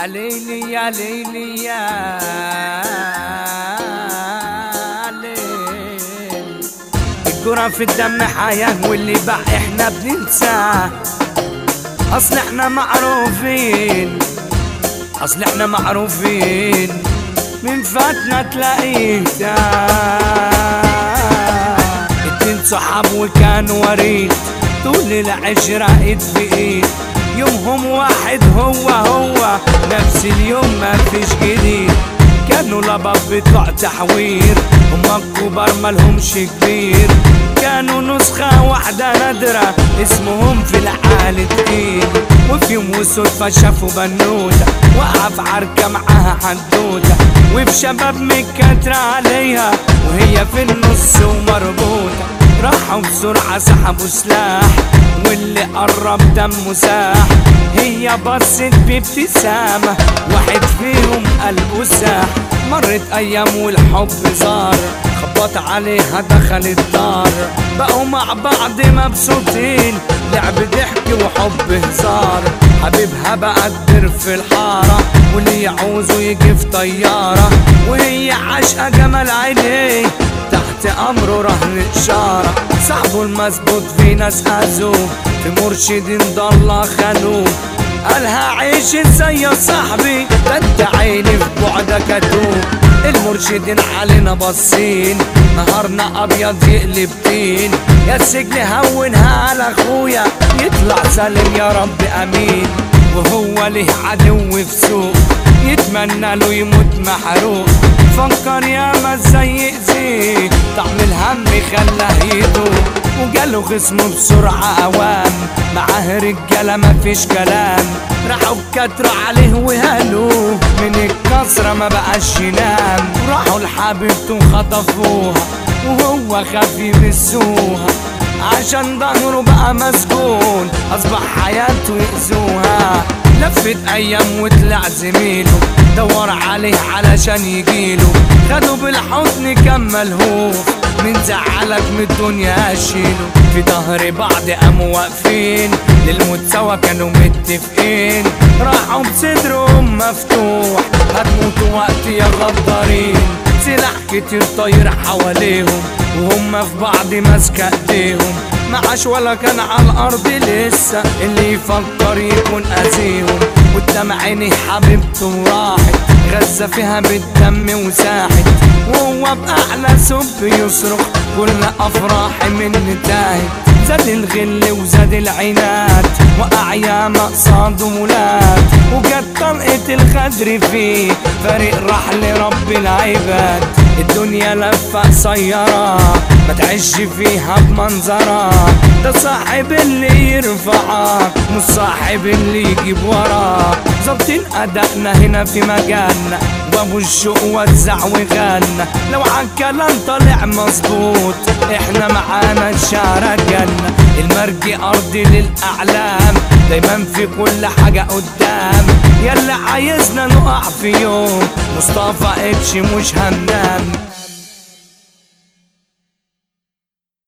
ليلي يا ليلي يا ليل الجرى في الدم حياة واللي بقى احنا بننساه اصل احنا معروفين اصل احنا معروفين من فاتنا تلاقيه تاه اتنين صحاب وكانوا وريد طول العشرة ايد في ايد يومهم واحد هو هو نفس اليوم ما فيش جديد كانوا لباب بتوع تحوير هما الكبار مالهمش كبير كانوا نسخة واحدة نادرة اسمهم في العالي تقيل وفي يوم وصدفة شافوا بنوتة وقع في عركة معاها حدوتة وفي شباب متكترة عليها وهي في النص ومربوطة راحوا بسرعة سحبوا سلاح واللي قرب دمه ساح هي بصت بابتسامة واحد فيهم قلبه ساح مرت أيام والحب زار خبط عليها دخل الدار بقوا مع بعض مبسوطين لعب ضحك وحب هزار حبيبها بقى الدر في الحارة واللي يعوزه يجي في طيارة وهي عاشقة جمال عينيه تحت امره رهن اشاره صاحبه المظبوط في ناس اذوه في مرشدين ضل خانوه قالها عيش ازاي يا صاحبي ده انت عيني في بعدك اتوه المرشدين علينا باصين نهارنا ابيض يقلب طين يا السجن هونها على اخويا يطلع سالم يا رب امين وهو له عدو في سوق يتمنى له يموت محروق فكر يا ما ازاي يأذيه طعم الهم خلاه يدوق وجاله خصمه بسرعة أوام معاه رجالة مفيش كلام راحوا بكترة عليه وهالوه من الكسرة ما بقاش ينام راحوا لحبيبته خطفوها وهو خاف يمسوها عشان ظهره بقى مسجون أصبح حياته يأذوها لفت أيام وطلع زميله دور عليه علشان يجيله خدوا بالحضن كان ملهوف من زعلك من الدنيا اشيله في ظهر بعض قاموا واقفين للموت سوا كانوا متفقين راحوا بصدرهم مفتوح هتموتوا وقت يا غدارين سلاح كتير طاير حواليهم وهم في بعض ماسكة ايديهم معاش ولا كان على الارض لسه اللي يفكر يكون اذيهم قدام عيني حبيبته راحت غزة فيها بالدم وساحت وهو بأعلى سب يصرخ كل أفراحي من تاهت زاد الغل وزاد العناد وقع يا مقصاد ولاد وجت طلقة الخدر فيه فريق راح لرب العباد الدنيا لفة قصيرة ما تعيش فيها بمنظرة ده صاحب اللي يرفعك مش صاحب اللي يجيب وراك ظابطين أدائنا هنا في مجالنا وابو الشوق وزع وغنى لو عالكلام طالع مظبوط احنا معانا الشارع جنة المرج أرضي للأعلام دايما في كل حاجة قدام يلا عايزنا نقع في يوم مصطفى اتش مش هننام